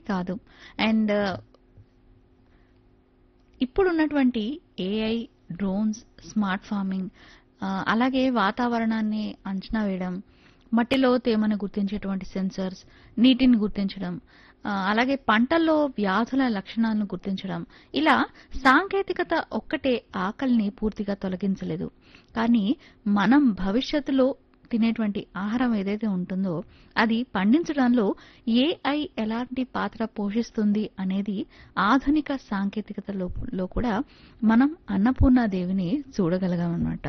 కాదు అండ్ ఇప్పుడున్నటువంటి AI drones smart farming ఆ, అలాగే వాతావరణాన్ని అంచనా వేయడం మట్టిలో తేమను గుర్తించేటువంటి సెన్సర్స్ నీటిని గుర్తించడం ఆ, అలాగే పంటల్లో వ్యాధుల లక్షణాలను గుర్తించడం ఇలా సాంకేతికత ఒక్కటే ఆకలిని పూర్తిగా తొలగించలేదు కానీ మనం భవిష్యత్తులో తినేటువంటి ఆహారం ఏదైతే ఉంటుందో అది పండించడంలో ఏఐ ఎలాంటి పాత్ర పోషిస్తుంది అనేది ఆధునిక సాంకేతికతలో లో కూడా మనం అన్నపూర్ణాదేవిని చూడగలగామన్నమాట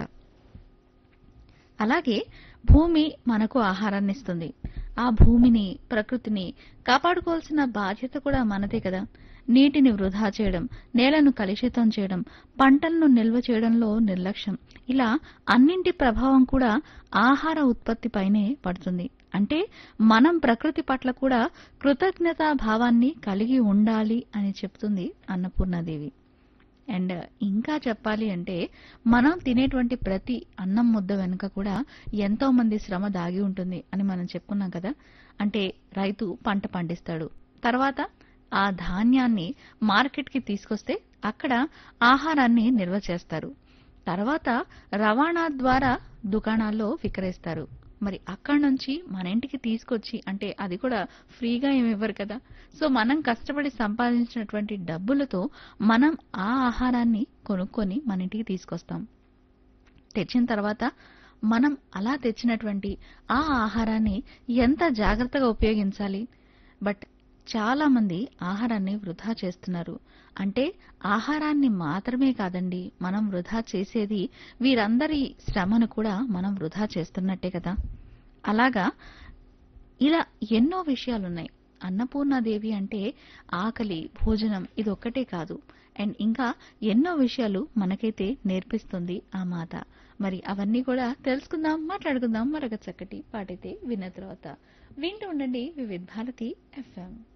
అలాగే భూమి మనకు ఆహారాన్ని ఇస్తుంది ఆ భూమిని ప్రకృతిని కాపాడుకోవాల్సిన బాధ్యత కూడా మనదే కదా నీటిని వృధా చేయడం నేలను కలుషితం చేయడం పంటలను నిల్వ చేయడంలో నిర్లక్ష్యం ఇలా అన్నింటి ప్రభావం కూడా ఆహార ఉత్పత్తిపైనే పడుతుంది అంటే మనం ప్రకృతి పట్ల కూడా కృతజ్ఞతా భావాన్ని కలిగి ఉండాలి అని చెప్తుంది అన్నపూర్ణాదేవి అండ్ ఇంకా చెప్పాలి అంటే మనం తినేటువంటి ప్రతి అన్నం ముద్ద వెనుక కూడా ఎంతో మంది శ్రమ దాగి ఉంటుంది అని మనం చెప్పుకున్నాం కదా అంటే రైతు పంట పండిస్తాడు తర్వాత ఆ ధాన్యాన్ని మార్కెట్కి తీసుకొస్తే అక్కడ ఆహారాన్ని నిల్వ చేస్తారు తర్వాత రవాణా ద్వారా దుకాణాల్లో విక్రయిస్తారు మరి అక్కడి నుంచి మన ఇంటికి తీసుకొచ్చి అంటే అది కూడా ఫ్రీగా ఏమి ఇవ్వరు కదా సో మనం కష్టపడి సంపాదించినటువంటి డబ్బులతో మనం ఆ ఆహారాన్ని కొనుక్కొని మన ఇంటికి తీసుకొస్తాం తెచ్చిన తర్వాత మనం అలా తెచ్చినటువంటి ఆ ఆహారాన్ని ఎంత జాగ్రత్తగా ఉపయోగించాలి బట్ చాలా మంది ఆహారాన్ని వృధా చేస్తున్నారు అంటే ఆహారాన్ని మాత్రమే కాదండి మనం వృధా చేసేది వీరందరి శ్రమను కూడా మనం వృధా చేస్తున్నట్టే కదా అలాగా ఇలా ఎన్నో విషయాలున్నాయి అన్నపూర్ణాదేవి అంటే ఆకలి భోజనం ఇది ఒక్కటే కాదు అండ్ ఇంకా ఎన్నో విషయాలు మనకైతే నేర్పిస్తుంది ఆ మాత మరి అవన్నీ కూడా తెలుసుకుందాం మాట్లాడుకుందాం మరొక చక్కటి పాటైతే విన్న తర్వాత వింటూ ఉండండి వివిధ్ భారతి ఎఫ్ఎం